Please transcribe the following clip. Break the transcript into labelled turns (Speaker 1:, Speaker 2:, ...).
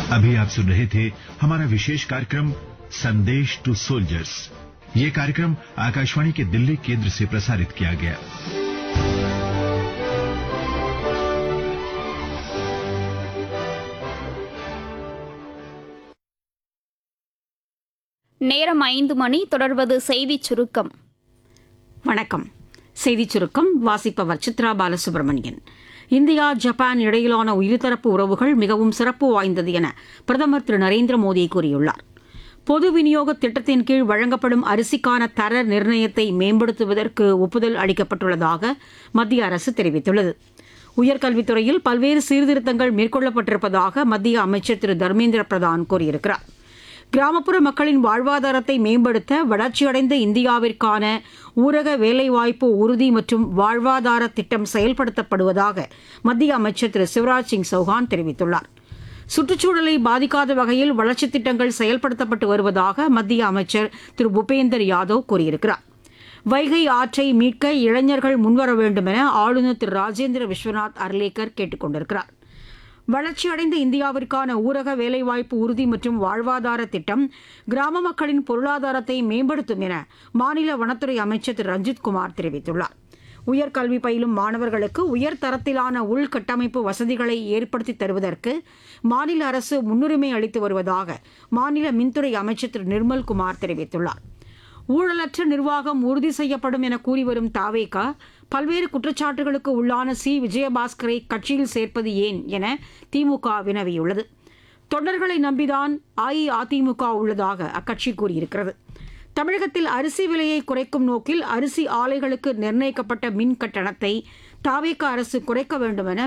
Speaker 1: अभी आप सुन रहे थे हमारा विशेष कार्यक्रम संदेश टू सोल्जर्स ये कार्यक्रम आकाशवाणी के दिल्ली केंद्र से प्रसारित किया गया
Speaker 2: நேரம் ஐந்து மணி தொடர்வது செய்திச் சுருக்கம்
Speaker 3: வணக்கம் செய்திச் சுருக்கம் வாசிப்பவர் சித்ரா பாலசுப்ரமணியன் இந்தியா ஜப்பான் இடையிலான இருதரப்பு உறவுகள் மிகவும் சிறப்பு வாய்ந்தது என பிரதமர் திரு நரேந்திர மோடி கூறியுள்ளார் பொது விநியோக திட்டத்தின் கீழ் வழங்கப்படும் அரிசிக்கான தர நிர்ணயத்தை மேம்படுத்துவதற்கு ஒப்புதல் அளிக்கப்பட்டுள்ளதாக மத்திய அரசு தெரிவித்துள்ளது உயர்கல்வித்துறையில் பல்வேறு சீர்திருத்தங்கள் மேற்கொள்ளப்பட்டிருப்பதாக மத்திய அமைச்சர் திரு தர்மேந்திர பிரதான் கூறியிருக்கிறார் கிராமப்புற மக்களின் வாழ்வாதாரத்தை மேம்படுத்த வளர்ச்சியடைந்த இந்தியாவிற்கான ஊரக வேலைவாய்ப்பு உறுதி மற்றும் வாழ்வாதார திட்டம் செயல்படுத்தப்படுவதாக மத்திய அமைச்சர் திரு சிவராஜ் சிங் சௌஹான் தெரிவித்துள்ளார் சுற்றுச்சூழலை பாதிக்காத வகையில் வளர்ச்சித் திட்டங்கள் செயல்படுத்தப்பட்டு வருவதாக மத்திய அமைச்சர் திரு பூபேந்தர் யாதவ் கூறியிருக்கிறார் வைகை ஆற்றை மீட்க இளைஞர்கள் முன்வர வேண்டும் என ஆளுநர் திரு ராஜேந்திர விஸ்வநாத் அர்லேக்கர் கேட்டுக் கொண்டிருக்கிறார் வளர்ச்சியடைந்த இந்தியாவிற்கான ஊரக வேலைவாய்ப்பு உறுதி மற்றும் வாழ்வாதார திட்டம் கிராம மக்களின் பொருளாதாரத்தை மேம்படுத்தும் என மாநில வனத்துறை அமைச்சர் திரு ரஞ்சித் குமார் தெரிவித்துள்ளார் உயர்கல்வி பயிலும் மாணவர்களுக்கு உயர் தரத்திலான உள்கட்டமைப்பு வசதிகளை ஏற்படுத்தி தருவதற்கு மாநில அரசு முன்னுரிமை அளித்து வருவதாக மாநில மின்துறை அமைச்சர் திரு நிர்மல் குமார் தெரிவித்துள்ளார் ஊழலற்ற நிர்வாகம் உறுதி செய்யப்படும் என கூறி வரும் தாவேகா பல்வேறு குற்றச்சாட்டுகளுக்கு உள்ளான சி விஜயபாஸ்கரை கட்சியில் சேர்ப்பது ஏன் என திமுக வினவியுள்ளது தொண்டர்களை நம்பிதான் அஇஅதிமுக உள்ளதாக அக்கட்சி கூறியிருக்கிறது தமிழகத்தில் அரிசி விலையை குறைக்கும் நோக்கில் அரிசி ஆலைகளுக்கு நிர்ணயிக்கப்பட்ட மின் கட்டணத்தை தாவேக அரசு குறைக்க வேண்டும் என